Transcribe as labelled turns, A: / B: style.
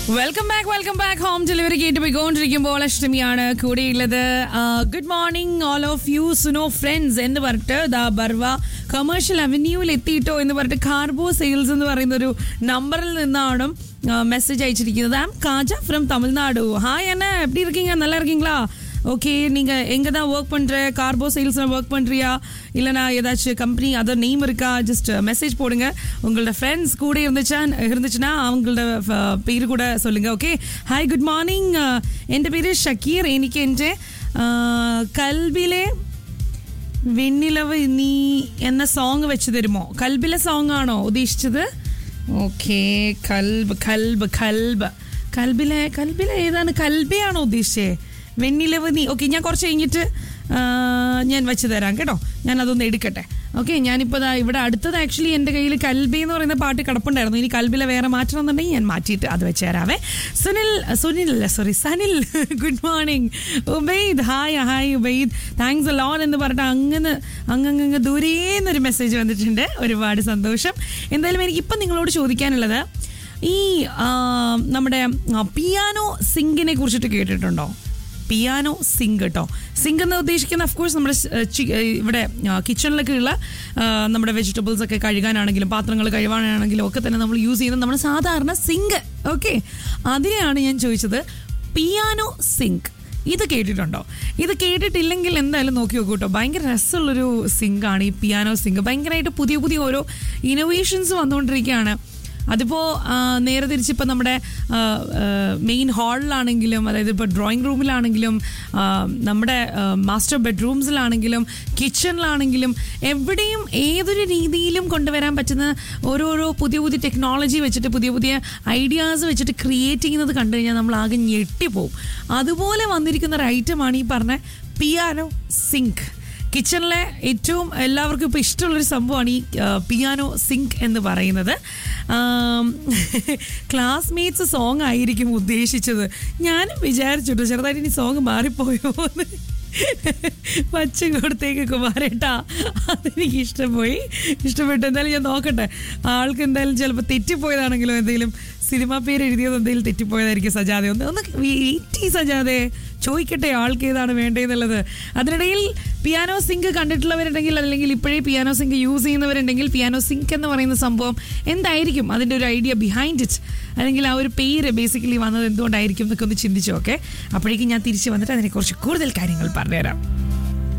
A: welcome back welcome back home delivery കേട്ട് പോയിക്കൊണ്ടിരിക്കുമ്പോൾ അഷ്ടമിയാണ് കൂടെയുള്ളത് good morning all of you Suno friends എന്ന് പറഞ്ഞിട്ട് ദാ ബർവ കമേഴ്ഷ്യൽ അവന്യൂവിൽ എത്തിയിട്ടോ എന്ന് പറഞ്ഞിട്ട് കാർബോ സെയിൽസ് എന്ന് പറയുന്ന ഒരു നമ്പറിൽ നിന്നാണ് മെസ്സേജ് അയച്ചിരിക്കുന്നത് I am Kaja from Tamil Nadu hi என்ன எப்படி இருக்கீங்க நல்லா இருக்கீங்களா ஓகே நீங்கள் எங்கே தான் ஒர்க் பண்ணுற கார்போ சேல்ஸில் ஒர்க் பண்ணுறியா இல்லைனா ஏதாச்சும் கம்பெனி அதர் நேம் இருக்கா ஜஸ்ட் மெசேஜ் போடுங்க உங்களோட ஃப்ரெண்ட்ஸ் கூட இருந்துச்சா இருந்துச்சுன்னா அவங்களோட ஃப- പേര് കൂടെ சொல்லுங்க ഓക്കെ ഹായ് ഗുഡ് മോർണിംഗ് എൻ്റെ പേര് ഷക്കീർ എനിക്ക് എൻ്റെ കൽബിലെ വെണ്ണിലവ് നീ എന്ന സോങ് വെച്ച് തരുമോ കൽബിലെ സോങ് ആണോ ഉദ്ദേശിച്ചത് ഓക്കെ കൽബ് കൽബ് കൽബ് കൽബിലെ കൽബിലെ ഏതാണ് കൽബയാണോ ഉദ്ദേശിച്ചത് വെണ്ണിലവ് നീ ഓക്കെ ഞാൻ കുറച്ച് കഴിഞ്ഞിട്ട് ആ, ഞാൻ വെച്ച് തരാം കേട്ടോ ഞാൻ അതൊന്ന് എടുക്കട്ടെ ഓക്കെ ഞാനിപ്പോൾ ദാ ഇവിടെ അടുത്തത് ആക്ച്വലി എൻ്റെ കയ്യിൽ കൽബി എന്ന് പറയുന്ന പാട്ട് കിടപ്പുണ്ടായിരുന്നു ഇനി കൽബിലെ വേറെ മാറ്റണം എന്നുണ്ടെങ്കിൽ ഞാൻ മാറ്റിയിട്ട് അത് വെച്ച് തരാവേ സുനിൽ സുനിൽ അല്ല sorry Sanil good morning Ubaid hi hi Ubaid thanks loan എന്ന് പറഞ്ഞിട്ട് അങ്ങനെ അങ്ങങ്ങ് ദൂരേന്നൊരു മെസ്സേജ് വന്നിട്ടുണ്ട് ഒരുപാട് സന്തോഷം എന്തായാലും എനിക്ക് ഇപ്പം നിങ്ങളോട് ചോദിക്കാനുള്ളത് ഈ ആ, നമ്മുടെ പിയാനോ സിങ്കിനെ കുറിച്ചിട്ട് കേട്ടിട്ടുണ്ടോ പിയാനോ സിങ്ക് കേട്ടോ സിങ്ക് എന്ന് ഉദ്ദേശിക്കുന്ന അഫ്കോഴ്സ് നമ്മുടെ സ്- ഏഹ് ചി- ഏഹ് ഇവിടെ കിച്ചണിലൊക്കെ ഉള്ള ആ, നമ്മുടെ വെജിറ്റബിൾസ് ഒക്കെ കഴുകാനാണെങ്കിലും പാത്രങ്ങൾ കഴുകാനാണെങ്കിലും ഒക്കെ തന്നെ നമ്മൾ യൂസ് ചെയ്യുന്ന നമ്മുടെ സാധാരണ സിങ്ക് ഓക്കെ അതിനെയാണ് ഞാൻ ചോദിച്ചത് പിയാനോ സിങ്ക് ഇത് കേട്ടിട്ടുണ്ടോ ഇത് കേട്ടിട്ടില്ലെങ്കിൽ എന്തായാലും നോക്കി നോക്കൂ കേട്ടോ ഭയങ്കര രസമുള്ളൊരു സിങ്കാണ് ഈ പിയാനോ സിങ്ക് ഭയങ്കരമായിട്ട് പുതിയ പുതിയ ഓരോ ഇന്നോവേഷൻസ് വന്നുകൊണ്ടിരിക്കുകയാണ് അതിപ്പോൾ നേരെ തിരിച്ചിപ്പോൾ നമ്മുടെ മെയിൻ ഹാളിലാണെങ്കിലും അതായത് ഇപ്പോൾ ഡ്രോയിങ് റൂമിലാണെങ്കിലും ആ, നമ്മുടെ മാസ്റ്റർ ബെഡ്റൂംസിലാണെങ്കിലും കിച്ചണിലാണെങ്കിലും എവിടെയും ഏതൊരു രീതിയിലും കൊണ്ടുവരാൻ പറ്റുന്ന ഓരോരോ പുതിയ പുതിയ ടെക്നോളജി വെച്ചിട്ട് പുതിയ പുതിയ ഐഡിയാസ് വെച്ചിട്ട് ക്രിയേറ്റ് ചെയ്യുന്നത് കണ്ടു കഴിഞ്ഞാൽ നമ്മൾ ആകെ ഞെട്ടിപ്പോവും അതുപോലെ വന്നിരിക്കുന്ന ഒരു ഐറ്റമാണ് ഈ പറഞ്ഞ പിയാനോ സിങ്ക് കിച്ചണിലെ ഏറ്റവും എല്ലാവർക്കും ഇപ്പോൾ ഇഷ്ടമുള്ളൊരു സംഭവമാണ് ഈ പിയാനോ സിങ്ക് എന്ന് പറയുന്നത് ക്ലാസ്മേറ്റ്സ് സോങ് ആയിരിക്കും ഉദ്ദേശിച്ചത് ഞാനും വിചാരിച്ചിട്ടു ചെറുതായിട്ട് ഇനി സോങ് മാറിപ്പോയോ എന്ന് പച്ച കൊടുത്തേക്ക് കുമാരേട്ടാ അതെനിക്ക് ഇഷ്ടപ്പോയി ഇഷ്ടപ്പെട്ടു എന്തായാലും ഞാൻ നോക്കട്ടെ ആൾക്ക് എന്തായാലും ചിലപ്പോൾ തെറ്റിപ്പോയതാണെങ്കിലും എന്തെങ്കിലും സിനിമ പേര് എഴുതിയത് എന്തെങ്കിലും തെറ്റിപ്പോയതായിരിക്കും സജാതെ ഒന്ന് ഒന്ന് വെയിറ്റ് ചെയ്യ് സജാതെ ചോദിക്കട്ടെ ആൾക്ക് ഏതാണ് വേണ്ടതെന്നുള്ളത് അതിനിടയിൽ പിയാനോ സിങ്ക് കണ്ടിട്ടുള്ളവരുണ്ടെങ്കിൽ അല്ലെങ്കിൽ ഇപ്പോഴേ പിയാനോ സിങ്ക് യൂസ് ചെയ്യുന്നവരുണ്ടെങ്കിൽ പിയാനോ സിങ്ക് എന്ന് പറയുന്ന സംഭവം എന്തായിരിക്കും അതിൻ്റെ ഒരു ഐഡിയ ബിഹൈൻഡ് ഇറ്റ് അല്ലെങ്കിൽ ആ ഒരു പേര് ബേസിക്കലി വന്നത് എന്തുകൊണ്ടായിരിക്കും എന്നൊക്കെ ഒന്ന് ചിന്തിച്ചു ഓക്കെ അപ്പോഴേക്കും ഞാൻ തിരിച്ച് വന്നിട്ട് അതിനെക്കുറിച്ച് കൂടുതൽ കാര്യങ്ങൾ പറഞ്ഞുതരാം